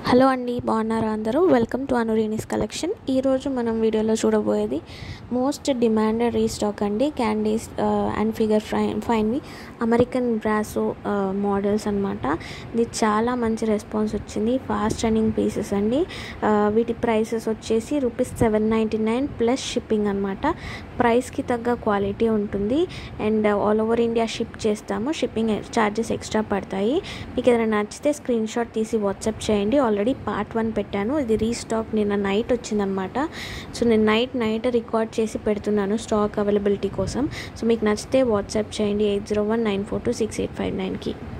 hello అండి బాగున్నారా అందరూ వెల్కమ్ టు అనురీనిస్ కలెక్షన్ ఈరోజు మనం వీడియోలో చూడబోయేది మోస్ట్ డిమాండెడ్ రీస్టాక్ అండి క్యాండీస్ అండ్ ఫిగర్ ఫైన్ ఫైన్వి అమెరికన్ బ్రాసో మోడల్స్ అనమాట ఇది చాలా మంచి రెస్పాన్స్ వచ్చింది ఫాస్ట్ రన్నింగ్ పీసెస్ అండి ఆ, వీటి ప్రైసెస్ వచ్చేసి rupees seven ninety nine plus shipping అనమాట ప్రైస్కి తగ్గ క్వాలిటీ ఉంటుంది and all over India ship చేస్తాము షిప్పింగ్ ఛార్జెస్ ఎక్స్ట్రా పడతాయి మీకు ఏదైనా నచ్చితే స్క్రీన్ షాట్ తీసి వాట్సాప్ చేయండి ఆల్రెడీ పార్ట్ వన్ పెట్టాను ఇది రీస్టాక్ నిన్న నైట్ వచ్చిందనమాట సో నేను నైట్ నైట్ రికార్డ్ చేసి పెడుతున్నాను స్టాక్ అవైలబిలిటీ కోసం సో మీకు నచ్చితే వాట్సాప్ చేయండి eight zero one nine four two six eight five నైన్కి